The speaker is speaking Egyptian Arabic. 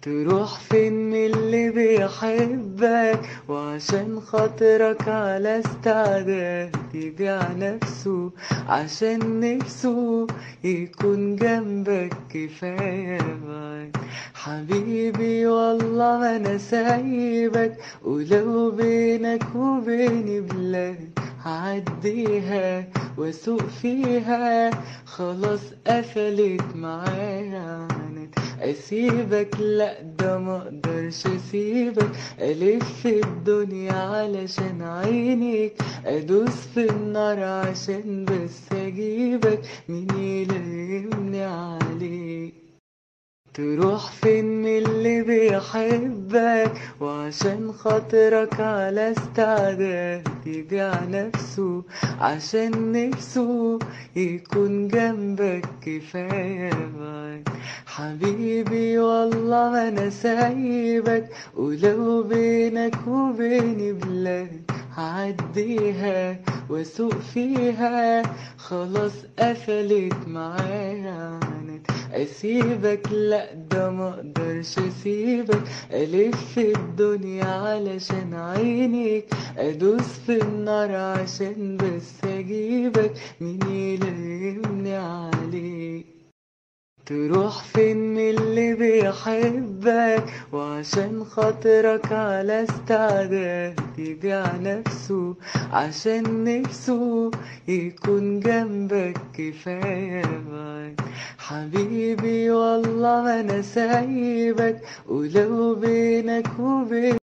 تروح فين من اللي بيحبك وعشان خاطرك على استعداد يبيع نفسه عشان نفسه يكون جنبك كفاية معاك حبيبي والله ما انا سايبك ولو بينك وبيني بلاد هعديها واسوق فيها خلاص قفلت معايا عنك اسيبك لا ده مقدرش اسيبك الف الدنيا علشان عينيك ادوس في النار عشان بس اجيبك مين يلمني عليك تروح فين من اللي بيحبك وعشان خاطرك على استعداد يبيع نفسه عشان نفسه يكون جنبك كفاية معاك حبيبي والله ما انا سايبك ولو بينك وبيني بلاد هعديها واسوق فيها خلاص قفلت معايا عنك اسيبك لا ده مقدرش اسيبك الف الدنيا علشان عينيك ادوس في النار عشان بس اجيبك مين يلمني عليك تروح فين من اللي بيحبك وعشان خاطرك على استعداد يبيع نفسه عشان نفسه يكون جنبك كفاية معاك حبيبي والله ما انا سايبك ولو بينك وبين